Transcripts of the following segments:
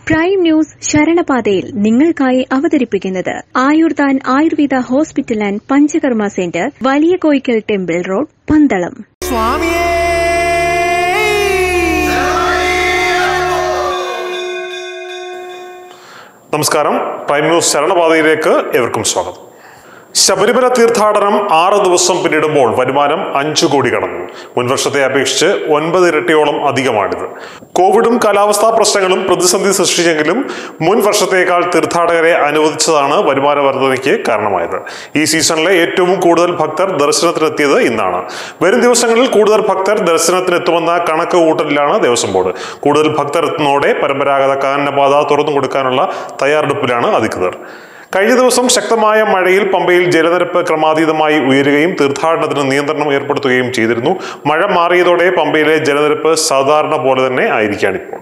prime news ശരണപാതയിൽ നിങ്ങൾക്കായി അവതരിപ്പിക്കുന്നത് Ayurdan Ayurveda hospital and Panchakarma centre Valiya Koickal temple road Pandalam സ്വാമിയേ നമസ്കാരം പ്രൈം ന്യൂസ് ശരണപാതയിലേക്ക് ഏവർക്കും സ്വാഗതം ശബരിമല തീർത്ഥാടനം ആറ് ദിവസം പിന്നിടുമ്പോൾ വരുമാനം അഞ്ചു കോടി കടന്നു മുൻവർഷത്തെ അപേക്ഷിച്ച് ഒൻപത് ഇരട്ടിയോളം അധികമാണിത് കോവിഡും കാലാവസ്ഥാ പ്രശ്നങ്ങളും പ്രതിസന്ധി സൃഷ്ടിച്ചെങ്കിലും മുൻ വർഷത്തേക്കാൾ തീർത്ഥാടകരെ അനുവദിച്ചതാണ് വരുമാന വർധനയ്ക്ക് കാരണമായത് ഈ സീസണിലെ ഏറ്റവും കൂടുതൽ ഭക്തർ ദർശനത്തിനെത്തിയത് ഇന്നാണ് വരും ദിവസങ്ങളിൽ കൂടുതൽ ഭക്തർ ദർശനത്തിനെത്തുമെന്ന കണക്ക് കൂട്ടലിലാണ് ദേവസ്വം ബോർഡ് കൂടുതൽ ഭക്തർ എത്തുന്നതോടെ പരമ്പരാഗത കാനനപാത തുറന്നു കൊടുക്കാനുള്ള തയ്യാറെടുപ്പിലാണ് അധികൃതർ കഴിഞ്ഞ ദിവസം ശക്തമായ മഴയിൽ പമ്പയിൽ ജലനിരപ്പ് ക്രമാതീതമായി ഉയരുകയും തീർത്ഥാടനത്തിന് നിയന്ത്രണം ഏർപ്പെടുത്തുകയും ചെയ്തിരുന്നു മഴ മാറിയതോടെ പമ്പയിലെ ജലനിരപ്പ് സാധാരണ പോലെ തന്നെ ആയിരിക്കാണിപ്പോൾ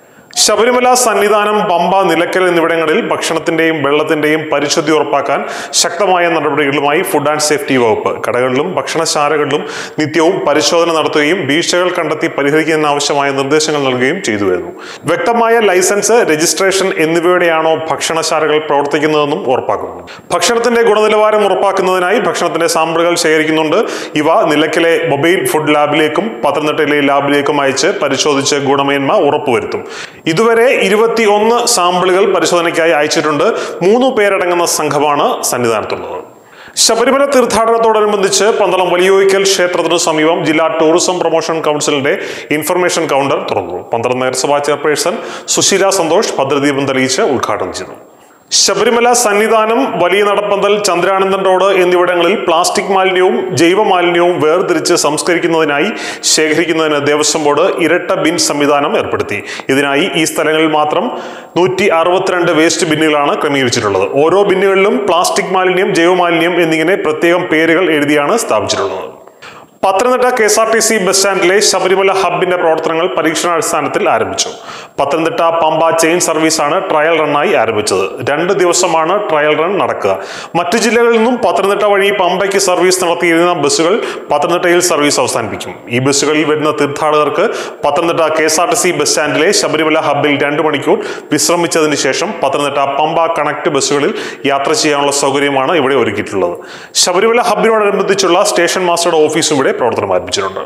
ശബരിമല സന്നിധാനം പമ്പ നിലയ്ക്കൽ എന്നിവിടങ്ങളിൽ ഭക്ഷണത്തിന്റെയും വെള്ളത്തിന്റെയും പരിശുദ്ധി ഉറപ്പാക്കാൻ ശക്തമായ നടപടികളുമായി ഫുഡ് ആൻഡ് സേഫ്റ്റി വകുപ്പ് കടകളിലും ഭക്ഷണശാലകളിലും നിത്യവും പരിശോധന നടത്തുകയും വീഴ്ചകൾ കണ്ടെത്തി പരിഹരിക്കുന്നതിനാവശ്യമായ നിർദ്ദേശങ്ങൾ നൽകുകയും ചെയ്തു വരുന്നു വ്യക്തമായ ലൈസൻസ് രജിസ്ട്രേഷൻ എന്നിവയുടെയാണോ ഭക്ഷണശാലകൾ പ്രവർത്തിക്കുന്നതെന്നും ഉറപ്പാക്കുന്നു ഭക്ഷണത്തിന്റെ ഗുണനിലവാരം ഉറപ്പാക്കുന്നതിനായി ഭക്ഷണത്തിന്റെ സാമ്പിളുകൾ ശേഖരിക്കുന്നുണ്ട് ഇവ നിലയ്ക്കലെ മൊബൈൽ ഫുഡ് ലാബിലേക്കും പത്തനംതിട്ടയിലെ ലാബിലേക്കും അയച്ച് പരിശോധിച്ച് ഗുണമേന്മ ഉറപ്പുവരുത്തും ഇതുവരെ ഇരുപത്തി ഒന്ന് സാമ്പിളുകൾ പരിശോധനയ്ക്കായി അയച്ചിട്ടുണ്ട് മൂന്ന് പേരടങ്ങുന്ന സംഘമാണ് സന്നിധാനത്തുള്ളത് ശബരിമല തീർത്ഥാടനത്തോടനുബന്ധിച്ച് പന്തളം വലിയോയ്ക്കൽ ക്ഷേത്രത്തിനു സമീപം ജില്ലാ ടൂറിസം പ്രൊമോഷൻ കൗൺസിലിന്റെ ഇൻഫർമേഷൻ കൗണ്ടർ തുറന്നു പന്തളം നഗരസഭാ ചെയർപേഴ്സൺ സുശീല സന്തോഷ് ഭദ്രദീപം തെളിയിച്ച് ഉദ്ഘാടനം ചെയ്തു ശബരിമല സന്നിധാനം വലിയ നടപ്പന്തൽ ചന്ദ്രാനന്ദൻ റോഡ് എന്നിവിടങ്ങളിൽ പ്ലാസ്റ്റിക് മാലിന്യവും ജൈവ മാലിന്യവും വേർതിരിച്ച് സംസ്കരിക്കുന്നതിനായി ശേഖരിക്കുന്നതിന് ദേവസ്വം ബോർഡ് ഇരട്ട ബിൻ സംവിധാനം ഏർപ്പെടുത്തി ഇതിനായി ഈ സ്ഥലങ്ങളിൽ മാത്രം നൂറ്റി അറുപത്തിരണ്ട് വേസ്റ്റ് ബിന്നുകളാണ് ക്രമീകരിച്ചിട്ടുള്ളത് ഓരോ ബിന്നുകളിലും പ്ലാസ്റ്റിക് മാലിന്യം ജൈവ മാലിന്യം എന്നിങ്ങനെ പ്രത്യേകം പേരുകൾ എഴുതിയാണ് സ്ഥാപിച്ചിട്ടുള്ളത് Pathanamthitta K S R T C bus സ്റ്റാൻഡിലെ ശബരിമല ഹബിന്റെ പ്രവർത്തനങ്ങൾ പരീക്ഷണാടിസ്ഥാനത്തിൽ ആരംഭിച്ചു പത്തനംതിട്ട പമ്പ ചെയിൻ സർവീസാണ് ട്രയൽ റണ്ണായി ആരംഭിച്ചത് രണ്ട് ദിവസമാണ് ട്രയൽ റൺ നടക്കുക മറ്റു ജില്ലകളിൽ നിന്നും പത്തനംതിട്ട വഴി പമ്പയ്ക്ക് സർവീസ് നടത്തിയിരുന്ന ബസ്സുകൾ പത്തനംതിട്ടയിൽ സർവീസ് അവസാനിപ്പിക്കും ഈ ബസ്സുകളിൽ വരുന്ന തീർത്ഥാടകർക്ക് Pathanamthitta K S R T C bus സ്റ്റാൻഡിലെ ശബരിമല ഹബിൽ രണ്ട് മണിക്കൂർ വിശ്രമിച്ചതിന് ശേഷം പത്തനംതിട്ട പമ്പ കണക്ട് ബസ്സുകളിൽ യാത്ര ചെയ്യാനുള്ള സൗകര്യമാണ് ഇവിടെ ഒരുക്കിയിട്ടുള്ളത് ശബരിമല ഹബിനോടനുബന്ധിച്ചുള്ള സ്റ്റേഷൻ മാസ്റ്ററുടെ ഓഫീസും ഇവിടെ പ്രവർത്തനം ആരംഭിച്ചിട്ടുണ്ട്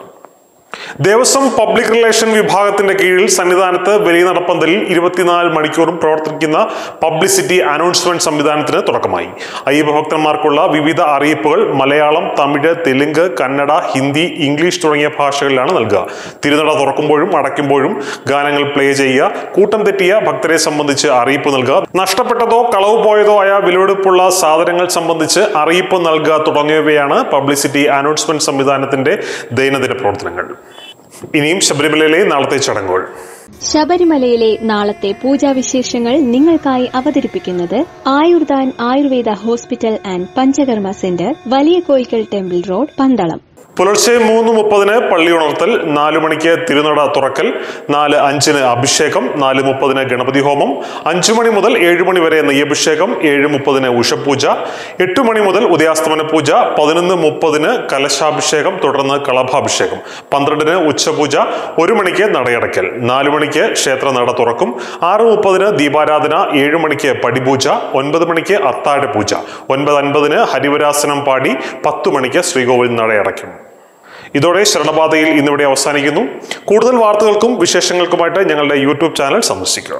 ദേവസ്വം പബ്ലിക് റിലേഷൻ വിഭാഗത്തിന്റെ കീഴിൽ സന്നിധാനത്ത് വലിയ നടപ്പന്തലിൽ ഇരുപത്തിനാല് മണിക്കൂറും പ്രവർത്തിക്കുന്ന പബ്ലിസിറ്റി അനൗൺസ്മെന്റ് സംവിധാനത്തിന് തുടക്കമായി അയ്യപ്പ ഭക്തന്മാർക്കുള്ള വിവിധ അറിയിപ്പുകൾ മലയാളം തമിഴ് തെലുങ്ക് കന്നഡ ഹിന്ദി ഇംഗ്ലീഷ് തുടങ്ങിയ ഭാഷകളിലാണ് നൽകുക തിരുനട തുറക്കുമ്പോഴും അടയ്ക്കുമ്പോഴും ഗാനങ്ങൾ പ്ലേ ചെയ്യുക കൂട്ടം തെറ്റിയ ഭക്തരെ സംബന്ധിച്ച് അറിയിപ്പ് നൽകുക നഷ്ടപ്പെട്ടതോ കളവ് പോയതോ ആയ വിലവെടുപ്പുള്ള സാധനങ്ങൾ സംബന്ധിച്ച് അറിയിപ്പ് നൽകുക തുടങ്ങിയവയാണ് പബ്ലിസിറ്റി അനൗൺസ്മെന്റ് സംവിധാനത്തിന്റെ ദൈനംദിന പ്രവർത്തനങ്ങൾ ഇനിയും ശബരിമലയിലെ നാളത്തെ ചടങ്ങുകൾ ശബരിമലയിലെ നാളത്തെ പൂജാവിശേഷങ്ങൾ നിങ്ങൾക്കായി അവതരിപ്പിക്കുന്നത് Ayurdan Ayurveda hospital and Panchakarma centre Valiya Koickal temple road Pandalam പുലർച്ചെ മൂന്ന് മുപ്പതിന് പള്ളി ഉണർത്തൽ നാലു മണിക്ക് തിരുനട തുറക്കൽ നാല് അഞ്ചിന് അഭിഷേകം നാല് മുപ്പതിന് ഗണപതി ഹോമം അഞ്ചു മണി മുതൽ ഏഴ് മണി വരെ നെയ്യഭിഷേകം ഏഴ് മുപ്പതിന് ഉഷപൂജ എട്ട് മണി മുതൽ ഉദയാസ്തമന പൂജ പതിനൊന്ന് മുപ്പതിന് കലശാഭിഷേകം തുടർന്ന് കളഭാഭിഷേകം പന്ത്രണ്ടിന് ഉച്ചപൂജ ഒരു മണിക്ക് നടയടയ്ക്കൽ നാലു മണിക്ക് ക്ഷേത്ര നട തുറക്കും ആറ് മുപ്പതിന് ദീപാരാധന ഏഴ് മണിക്ക് പടിപൂജ ഒൻപത് മണിക്ക് അത്താഴ പൂജ ഒൻപത് അൻപതിന് ഹരിവരാസനം പാടി പത്തു മണിക്ക് ശ്രീകോവിൽ നടയടയ്ക്കും ഇതോടെ ശരണപാതയിൽ ഇന്നിവിടെ അവസാനിക്കുന്നു കൂടുതൽ വാർത്തകൾക്കും വിശേഷങ്ങൾക്കുമായിട്ട് ഞങ്ങളുടെ യൂട്യൂബ് ചാനൽ സന്ദർശിക്കുക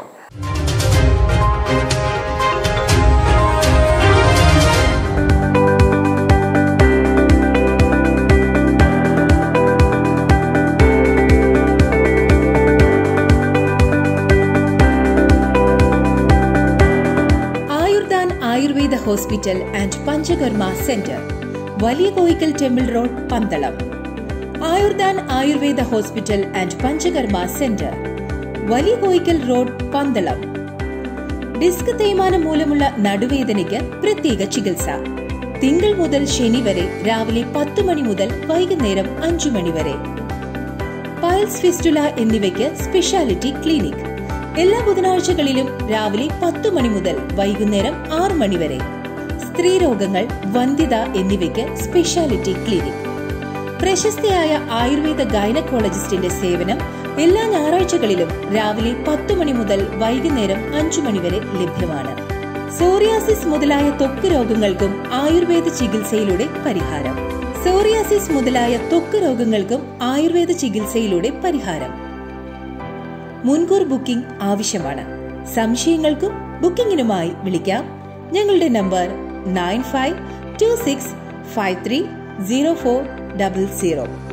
Ayurdan Ayurveda hospital and Panchakarma centre Valiya Koickal temple road Pandalam Ayurdan Ayurveda hospital and Panchakarma centre Valiya Koickal road Pandalam disk തേയ്മാനം മൂലമുള്ള നടുവേദനയ്ക്ക് പ്രത്യേക ചികിത്സ തിങ്കൾ മുതൽ ശനി വരെ രാവിലെ പത്ത് മണി മുതൽ വൈകുന്നേരം അഞ്ചു മണി വരെ പൾസ് ഫിസ്റ്റുല എന്നിവയ്ക്ക് സ്പെഷ്യാലിറ്റി ക്ലിനിക് എല്ലാ ബുധനാഴ്ചകളിലും രാവിലെ പത്ത് മണി മുതൽ വൈകുന്നേരം ആറ് മണി വരെ സ്ത്രീരോഗങ്ങൾ വന്ധ്യത എന്നിവയ്ക്ക് സ്പെഷ്യാലിറ്റി ക്ലിനിക് പ്രശസ്തയായ ആയുർവേദ ഗൈനക്കോളജിസ്റ്റിന്റെ സേവനം എല്ലാ ഞായറാഴ്ചകളിലും രാവിലെ പത്ത് മണി മുതൽ വൈകുന്നേരം അഞ്ചു മണി വരെ ലഭ്യമാണ് സോറിയാസിസ് മുതലായ ത്വക്ക് രോഗങ്ങൾക്കും ആയുർവേദ ചികിത്സയിലൂടെ പരിഹാരം സോറിയാസിസ് മുതലായ ത്വക്ക് രോഗങ്ങൾക്കും ആയുർവേദ ചികിത്സയിലൂടെ പരിഹാരം മുൻകൂർ ബുക്കിംഗ് ആവശ്യമാണ് സംശയങ്ങൾക്കും ബുക്കിംഗിനുമായി വിളിക്കാം ഞങ്ങളുടെ number nine five two six five three zero four double zero